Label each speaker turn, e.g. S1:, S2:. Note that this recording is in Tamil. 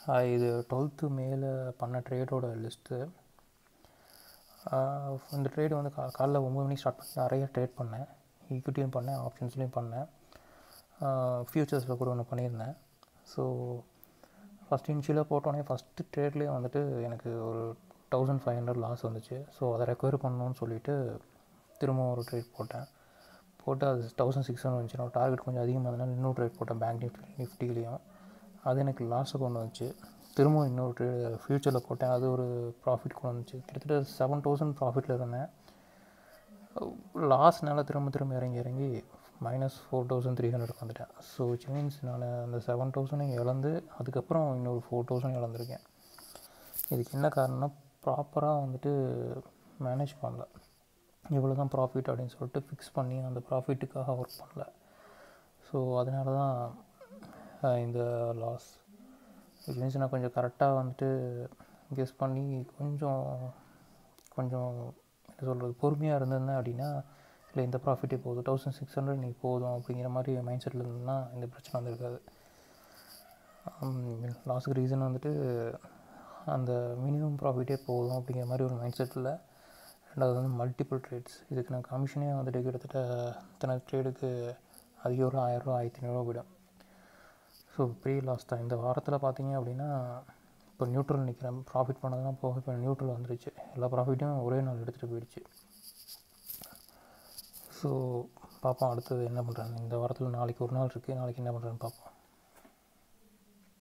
S1: ஆஹ் இது டுவெல்த்து மேலே பண்ண ட்ரேடோட லிஸ்ட்டு இந்த ட்ரேடு வந்து கா காலைல ஒம்பது மணிக்கு ஸ்டார்ட் பண்ணி நிறைய ட்ரேட் பண்ணேன் ஈக்விட்டியும் பண்ணேன் ஆப்ஷன்ஸ்லேயும் பண்ணேன் ஃப்யூச்சர்ஸில் கூட ஒன்று பண்ணியிருந்தேன் ஸோ ஃபஸ்ட் இனிஷியலாக போட்டோன்னே ஃபஸ்ட்டு ட்ரேட்லேயே வந்துட்டு எனக்கு ஒரு தௌசண்ட் ஃபைவ் ஹண்ட்ரட் லாஸ் வந்துச்சு ஸோ அதை ரெக்கவர் பண்ணணும்னு சொல்லிட்டு திரும்ப ஒரு ட்ரேட் போட்டேன் போட்டு அது தௌசண்ட் சிக்ஸ் ஹண்ட்ரட் வந்துச்சு நான் டார்கெட் கொஞ்சம் அதிகமாக இருந்ததுனால இன்னொரு ட்ரேட் போட்டேன் பேங்க் நிஃப்டி நிஃப்டிலையும் அது எனக்கு லாஸை கொண்டு வந்துச்சு திரும்ப இன்னொரு ட்ரே ஃப்யூச்சரில் போட்டேன் அது ஒரு ப்ராஃபிட் கொண்டு வந்துச்சு கிட்டத்தட்ட செவன் தௌசண்ட் ப்ராஃபிட்டில் இருந்தேன் லாஸ்னால திரும்ப திரும்ப இறங்கி இறங்கி minus four thousand three hundred வந்துட்டேன் ஸோ விச் மீன்ஸ் நான் அந்த செவன் தௌசண்ட் இழந்து அதுக்கப்புறம் இன்னொரு ஃபோர் தௌசண்ட் இழந்திருக்கேன் இதுக்கு என்ன காரணம்னா ப்ராப்பராக வந்துட்டு மேனேஜ் பண்ணல இவ்வளோ தான் ப்ராஃபிட் அப்படின்னு சொல்லிட்டு ஃபிக்ஸ் பண்ணி அந்த ப்ராஃபிட்டுக்காக ஒர்க் பண்ணல ஸோ அதனால தான் அஹ், இந்த லாஸ் விச் மீன்ஸ் நான் கொஞ்சம் கரெக்டாக வந்துட்டு கெஸ் பண்ணி கொஞ்சம் கொஞ்சம் என்ன சொல்கிறது பொறுமையாக இருந்திருந்தேன் அப்படின்னா இல்லை இந்த ப்ராஃபிட்டே போதும் தௌசண்ட் சிக்ஸ் ஹண்ட்ரட் நீ போதும் அப்படிங்கிற மாதிரி மைண்ட் செட்டில் இருந்ததுன்னா இந்த பிரச்சனை வந்திருக்காது லாஸுக்கு ரீசன் வந்துட்டு அந்த மினிமம் ப்ராஃபிட்டே போதும் அப்படிங்கிற மாதிரி ஒரு மைண்ட் செட்டில் ரெண்டாவது வந்து மல்டிபிள் ட்ரேட்ஸ் இதுக்கு நான் கமிஷனே வந்துட்டு கிட்டத்தட்ட இத்தனை ட்ரேடுக்கு அதிக ஒரு ஆயிரரூவா ஆயிரத்தி ஐநூறுரூவா போயிடும் ஸோ பெரிய லாஸ் தான் இந்த வாரத்தில் பார்த்தீங்க அப்படின்னா இப்போ நியூட்ரல் நிற்கிறேன் ப்ராஃபிட் பண்ணதெல்லாம் போக இப்போ நியூட்ரல் வந்துருச்சு எல்லா ப்ராஃபிட்டும் ஒரே நாள் எடுத்துகிட்டு போயிடுச்சு ஸோ பார்ப்போம் அடுத்தது என்ன பண்ணுறாங்க இந்த வாரத்தில் நாளைக்கு ஒரு நாள் இருக்குது நாளைக்கு என்ன பண்ணுறேன்னு பார்ப்போம்